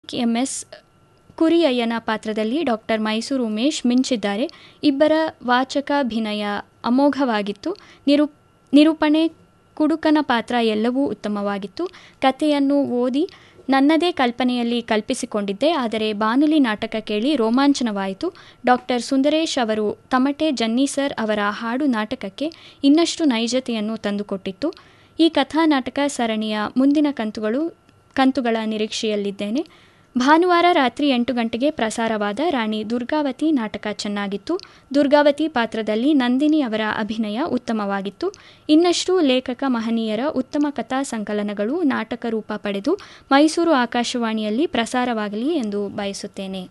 M S ಕುರಿಯಯ್ಯನ ಪಾತ್ರದಲ್ಲಿ doctor Mysuru Umesh ಮಿಂಚಿದ್ದಾರೆ ಇಬ್ಬರ ವಾಚಕಾಭಿನಯ ಅಮೋಘವಾಗಿತ್ತು ನಿರು ನಿರೂಪಣೆ ಕುಡುಕನ ಪಾತ್ರ ಎಲ್ಲವೂ ಉತ್ತಮವಾಗಿತ್ತು ಕಥೆಯನ್ನು ಓದಿ ನನ್ನದೇ ಕಲ್ಪನೆಯಲ್ಲಿ ಕಲ್ಪಿಸಿಕೊಂಡಿದ್ದೆ ಆದರೆ ಬಾನುಲಿ ನಾಟಕ ಕೇಳಿ ರೋಮಾಂಚನವಾಯಿತು ಡಾಕ್ಟರ್ ಸುಂದರೇಶ್ ಅವರು ತಮಟೆ ಜನ್ನೀಸರ್ ಅವರ ಹಾಡು ನಾಟಕಕ್ಕೆ ಇನ್ನಷ್ಟು ನೈಜತೆಯನ್ನು ತಂದುಕೊಟ್ಟಿತ್ತು ಈ ಕಥಾ ನಾಟಕ ಸರಣಿಯ ಮುಂದಿನ ಕಂತುಗಳು ಕಂತುಗಳ ನಿರೀಕ್ಷೆಯಲ್ಲಿದ್ದೇನೆ ಭಾನುವಾರ ರಾತ್ರಿ ಎಂಟು ಗಂಟೆಗೆ ಪ್ರಸಾರವಾದ ರಾಣಿ ದುರ್ಗಾವತಿ ನಾಟಕ ಚೆನ್ನಾಗಿತ್ತು ದುರ್ಗಾವತಿ ಪಾತ್ರದಲ್ಲಿ ನಂದಿನಿ ಅವರ ಅಭಿನಯ ಉತ್ತಮವಾಗಿತ್ತು ಇನ್ನಷ್ಟು ಲೇಖಕ ಮಹನೀಯರ ಉತ್ತಮ ಕಥಾ ಸಂಕಲನಗಳು ನಾಟಕ ರೂಪ ಪಡೆದು ಮೈಸೂರು ಆಕಾಶವಾಣಿಯಲ್ಲಿ ಪ್ರಸಾರವಾಗಲಿ ಎಂದು ಬಯಸುತ್ತೇನೆ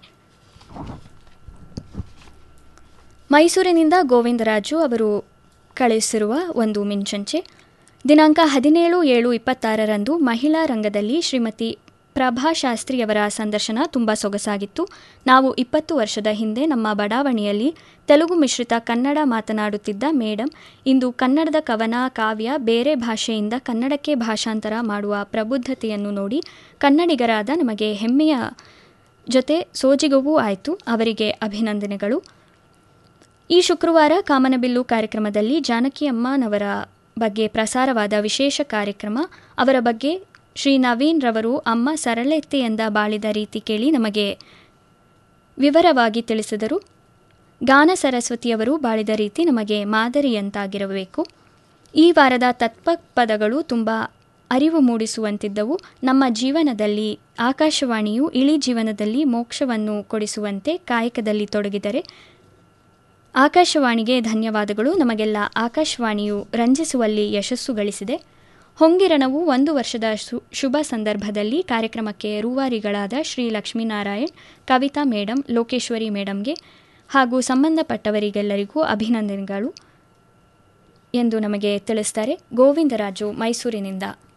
ಮೈಸೂರಿನಿಂದ ಗೋವಿಂದರಾಜು ಅವರು ಕಳುಹಿಸಿರುವ ಒಂದು ಮಿಂಚಂಚೆ ದಿನಾಂಕ ಹದಿನೇಳು ಏಳು ಇಪ್ಪತ್ತಾರರಂದು ಮಹಿಳಾ ರಂಗದಲ್ಲಿ ಶ್ರೀಮತಿ ಪ್ರಭಾ ಶಾಸ್ತ್ರಿಯವರ ಸಂದರ್ಶನ ತುಂಬ ಸೊಗಸಾಗಿತ್ತು ನಾವು ಇಪ್ಪತ್ತು ವರ್ಷದ ಹಿಂದೆ ನಮ್ಮ ಬಡಾವಣೆಯಲ್ಲಿ ತೆಲುಗು ಮಿಶ್ರಿತ ಕನ್ನಡ ಮಾತನಾಡುತ್ತಿದ್ದ ಮೇಡಮ್ ಇಂದು ಕನ್ನಡದ ಕವನ ಕಾವ್ಯ ಬೇರೆ ಭಾಷೆಯಿಂದ ಕನ್ನಡಕ್ಕೆ ಭಾಷಾಂತರ ಮಾಡುವ ಪ್ರಬುದ್ಧತೆಯನ್ನು ನೋಡಿ ಕನ್ನಡಿಗರಾದ ನಮಗೆ ಹೆಮ್ಮೆಯ ಜೊತೆ ಸೋಜಿಗವೂ ಆಯಿತು ಅವರಿಗೆ ಅಭಿನಂದನೆಗಳು ಈ ಶುಕ್ರವಾರ ಕಾಮನಬಿಲ್ಲು ಕಾರ್ಯಕ್ರಮದಲ್ಲಿ ಜಾನಕಿ ಅಮ್ಮನವರ ಬಗ್ಗೆ ಪ್ರಸಾರವಾದ ವಿಶೇಷ ಕಾರ್ಯಕ್ರಮ ಅವರ ಬಗ್ಗೆ ಶ್ರೀ ನವೀನ್ ರವರು ಅಮ್ಮ ಸರಳತೆಯಿಂದ ಬಾಳಿದ ರೀತಿ ಕೇಳಿ ನಮಗೆ ವಿವರವಾಗಿ ತಿಳಿಸಿದರು ಗಾನ ಸರಸ್ವತಿಯವರು ಬಾಳಿದ ರೀತಿ ನಮಗೆ ಮಾದರಿಯಂತಾಗಿರಬೇಕು ಈ ವಾರದ ತತ್ವಪದಗಳು ತುಂಬ ಅರಿವು ಮೂಡಿಸುವಂತಿದ್ದವು ನಮ್ಮ ಜೀವನದಲ್ಲಿ ಆಕಾಶವಾಣಿಯು ಇಳಿ ಜೀವನದಲ್ಲಿ ಮೋಕ್ಷವನ್ನು ಕೊಡಿಸುವಂತೆ ಕಾಯಕದಲ್ಲಿ ತೊಡಗಿದರೆ ಆಕಾಶವಾಣಿಗೆ ಧನ್ಯವಾದಗಳು ನಮಗೆಲ್ಲ ಆಕಾಶವಾಣಿಯು ರಂಜಿಸುವಲ್ಲಿ ಯಶಸ್ಸು ಗಳಿಸಿದೆ ಹೊಂಗಿರಣವು ಒಂದು ವರ್ಷದ ಶುಭ ಸಂದರ್ಭದಲ್ಲಿ ಕಾರ್ಯಕ್ರಮಕ್ಕೆ ರೂವಾರಿಗಳಾದ ಶ್ರೀ ಲಕ್ಷ್ಮೀನಾರಾಯಣ್ ಕವಿತಾ ಮೇಡಮ್ ಲೋಕೇಶ್ವರಿ ಮೇಡಮ್ಗೆ ಹಾಗೂ ಸಂಬಂಧಪಟ್ಟವರಿಗೆಲ್ಲರಿಗೂ ಅಭಿನಂದನೆಗಳು ಎಂದು ನಮಗೆ ತಿಳಿಸ್ತಾರೆ ಗೋವಿಂದರಾಜು ಮೈಸೂರಿನಿಂದ